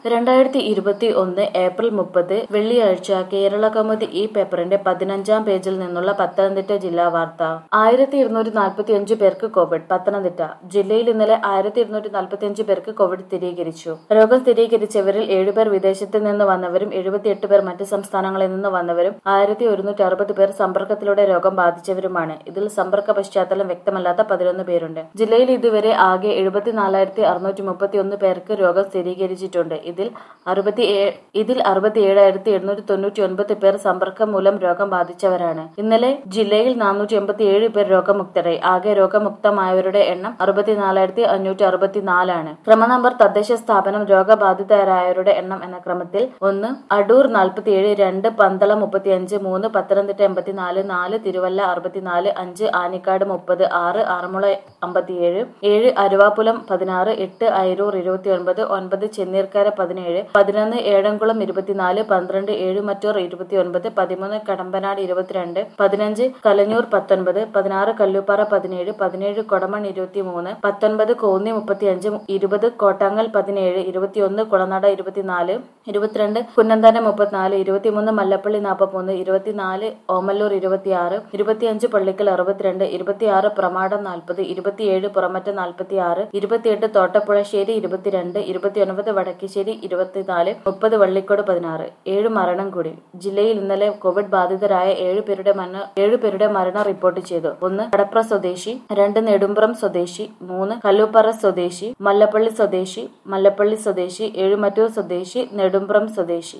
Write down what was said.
രണ്ടായിരത്തി ഇരുപത്തി ഒന്ന് ഏപ്രിൽ മുപ്പത് വെള്ളിയാഴ്ച കേരള കൗമുദി ഈ പേപ്പറിന്റെ പതിനഞ്ചാം പേജിൽ നിന്നുള്ള പത്തനംതിട്ട ജില്ലാ വാർത്ത ആയിരത്തി ഇരുന്നൂറ്റി നാൽപ്പത്തി അഞ്ച് പേർക്ക് കോവിഡ് പത്തനംതിട്ട ജില്ലയിൽ ഇന്നലെ ആയിരത്തി ഇരുന്നൂറ്റി നാൽപ്പത്തി അഞ്ച് പേർക്ക് കോവിഡ് സ്ഥിരീകരിച്ചു രോഗം സ്ഥിരീകരിച്ചവരിൽ ഏഴുപേർ വിദേശത്ത് നിന്ന് വന്നവരും എഴുപത്തിയെട്ട് പേർ മറ്റ് സംസ്ഥാനങ്ങളിൽ നിന്ന് വന്നവരും ആയിരത്തി ഒരുന്നൂറ്റി അറുപത് പേർ സമ്പർക്കത്തിലൂടെ രോഗം ബാധിച്ചവരുമാണ് ഇതിൽ സമ്പർക്ക പശ്ചാത്തലം വ്യക്തമല്ലാത്ത പതിനൊന്ന് പേരുണ്ട് ജില്ലയിൽ ഇതുവരെ ആകെ എഴുപത്തിനാലായിരത്തി അറുന്നൂറ്റി മുപ്പത്തി ഒന്ന് പേർക്ക് രോഗം സ്ഥിരീകരിച്ചിട്ടുണ്ട് ഇതിൽ അറുപത്തി ഇതിൽ അറുപത്തിയേഴായിരത്തി എണ്ണൂറ്റി തൊണ്ണൂറ്റി ഒൻപത് പേർ സമ്പർക്കം മൂലം രോഗം ബാധിച്ചവരാണ് ഇന്നലെ ജില്ലയിൽ നാനൂറ്റി എൺപത്തി ഏഴ് പേർ രോഗമുക്തരായി ആകെ രോഗമുക്തമായവരുടെ എണ്ണം അറുപത്തിനാലായിരത്തി അഞ്ഞൂറ്റി അറുപത്തിനാലാണ് ക്രമനമ്പർ തദ്ദേശ സ്ഥാപനം രോഗബാധിതരായവരുടെ എണ്ണം എന്ന ക്രമത്തിൽ ഒന്ന് അടൂർ നാൽപ്പത്തിയേഴ് രണ്ട് പന്തളം മുപ്പത്തിയഞ്ച് മൂന്ന് പത്തനംതിട്ട എൺപത്തിനാല് നാല് തിരുവല്ല അറുപത്തിനാല് അഞ്ച് ആനിക്കാട് മുപ്പത് ആറ് ആറന്മുള അമ്പത്തിയേഴ് ഏഴ് അരുവാപ്പുലം പതിനാറ് എട്ട് അയരൂർ ഇരുപത്തിയൊൻപത് ഒൻപത് ചെന്നീർക്കര പതിനേഴ് പതിനൊന്ന് ഏഴംകുളം ഇരുപത്തിനാല് പന്ത്രണ്ട് ഏഴുമറ്റൂർ ഇരുപത്തിയൊൻപത് പതിമൂന്ന് കടമ്പനാട് ഇരുപത്തിരണ്ട് പതിനഞ്ച് കലഞ്ഞൂർ പത്തൊൻപത് പതിനാറ് കല്ലുപ്പാറ പതിനേഴ് പതിനേഴ് കൊടമൺ ഇരുപത്തിമൂന്ന് പത്തൊൻപത് കോന്നി മുപ്പത്തിയഞ്ച് ഇരുപത് കോട്ടാങ്ങൽ പതിനേഴ് ഇരുപത്തിയൊന്ന് കുളനട ഇരുപത്തിനാല് ഇരുപത്തിരണ്ട് കുന്നന്താനം മുപ്പത്തിനാല് ഇരുപത്തിമൂന്ന് മല്ലപ്പള്ളി നാൽപ്പത്തിമൂന്ന് ഇരുപത്തിനാല് ഓമല്ലൂർ ഇരുപത്തിയാറ് ഇരുപത്തിയഞ്ച് പള്ളിക്കൽ അറുപത്തിരണ്ട് ഇരുപത്തിയാറ് പ്രമാടം നാൽപ്പത് ഇരുപത്തിയേഴ് പുറമറ്റ നാൽപ്പത്തിയാറ് ഇരുപത്തിയെട്ട് തോട്ടപ്പുഴശ്ശേരി ഇരുപത്തിരണ്ട് ഇരുപത്തിയൊൻപത് വടക്കശ്ശേരി ഇരുപത്തിനാല് മുപ്പത് വള്ളിക്കോട് പതിനാറ് ഏഴ് മരണം കൂടി ജില്ലയിൽ ഇന്നലെ കോവിഡ് ബാധിതരായ ഏഴ് പേരുടെ മരണ ഏഴ് പേരുടെ മരണം റിപ്പോർട്ട് ചെയ്തു ഒന്ന് കടപ്ര സ്വദേശി രണ്ട് നെടുമ്പ്രം സ്വദേശി മൂന്ന് കല്ലൂപ്പാറ സ്വദേശി മല്ലപ്പള്ളി സ്വദേശി മല്ലപ്പള്ളി സ്വദേശി ഏഴുമറ്റൂർ സ്വദേശി നെടുമ്പ്രം സ്വദേശി